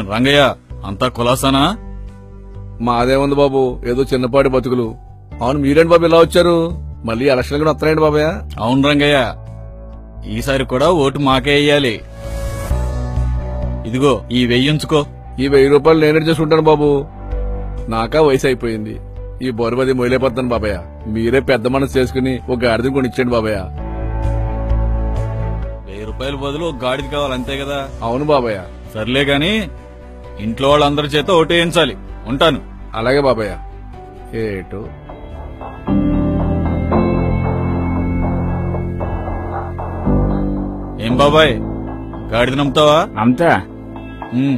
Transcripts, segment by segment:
రంగయ్య అంతా కులాసానా మాదేముంది బాబు ఏదో చిన్నపాటి బతుకులు అవును మీరేంటి బాబు ఇలా వచ్చారు మళ్ళీ ఎలక్షన్ కూడా వస్తున్నాయండి బాబయ్య అవును రంగయ్య ఈసారి కూడా ఓటు మాకే వేయాలి ఇదిగో ఈ వెయ్యించుకో ఈ వెయ్యి రూపాయలు నేనే చేసుకుంటాను బాబు నాకా వయసు అయిపోయింది ఈ బరువది మొయలేపోతాను బాబయ్య మీరే పెద్ద మనసు చేసుకుని ఒక గాడిదని కొని ఇచ్చేయండి బాబయ్య వెయ్యి రూపాయల బదులు ఒక గాడిద కావాలి అంతే కదా అవును బాబయ్య సర్లే గాని ఇంట్లో వాళ్ళందరి చేత ఓటు వేయించాలి ఉంటాను అలాగే బాబయ్య ఏటు ఏం బాబాయ్ గాడిద నమ్ముతావా అంతా ఉమ్,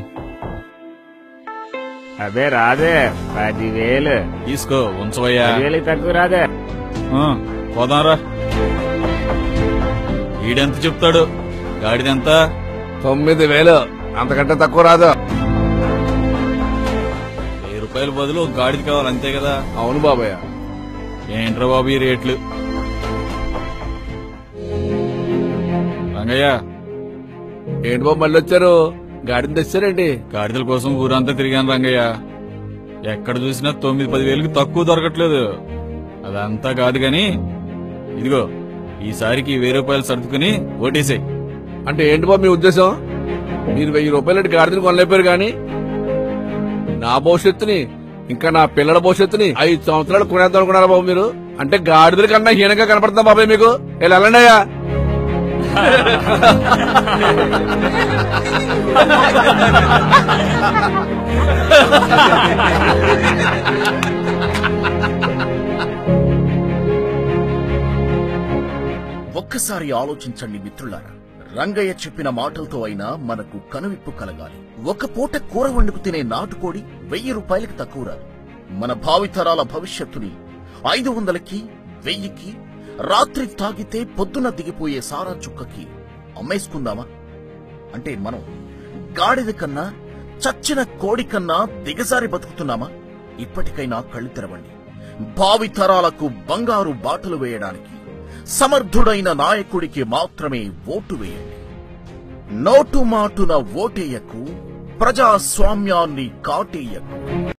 అదే రాదే పదివేలు తీసుకో ఉంచవయ్యా పదివేలు తక్కువ రాదే ఆ, పోదాంరా ఈడెంత చెప్తాడు గాడిదెంత తొమ్మిది వేలు అంతకంటే తక్కువ రాదు వెయ్యి రూపాయల బదులు ఒక గాడిద కావాలి అంతే కదా అవును బాబయ్య ఏంట్రా బాబు ఈ రేట్లు రంగయ్య ఏంటి బాబు మళ్ళీ వచ్చారు గాడిని తెచ్చారేంటి గాడిదల కోసం ఊరంతా తిరిగాను రంగయ్య ఎక్కడ చూసినా తొమ్మిది పది వేలకు తక్కువ దొరకట్లేదు అదంతా కాదు గాని ఇదిగో ఈసారికి వెయ్యి రూపాయలు సర్దుకుని ఓటేసాయి అంటే ఏంటి బాబు మీ ఉద్దేశం మీరు వెయ్యి రూపాయలు గాడిదని కొనలేపారు గాని నా భవిష్యత్తుని ఇంకా నా పిల్లల భవిష్యత్తుని ఐదు సంవత్సరాలు కొనేద్దాం అనుకున్నారా బాబు మీరు అంటే గాడిదల కన్నా హీనంగా కనపడుతుందా బాబాయ్ మీకు ఇలా వెళ్ళండి అయ్యా ఒక్కసారి ఆలోచించండి మిత్రులారా రంగయ్య చెప్పిన మాటలతో అయినా మనకు కనువిప్పు కలగాలి ఒక పూట కూర వండుకు తినే నాటుకోడి వెయ్యి రూపాయలకి తక్కువ రాదు మన భావితరాల భవిష్యత్తుని ఐదు వందలకి వెయ్యికి రాత్రి తాగితే పొద్దున దిగిపోయే సారా చుక్కకి అమ్మేసుకుందామా అంటే మనం గాడిద కన్నా చచ్చిన కోడి కన్నా దిగజారి బతుకుతున్నామా ఇప్పటికైనా కళ్ళు తెరవండి భావితరాలకు బంగారు బాటలు వేయడానికి సమర్థుడైన నాయకుడికి మాత్రమే ఓటు వేయండి నోటు మాటున ఓటేయకు ప్రజాస్వామ్యాన్ని కాటేయకు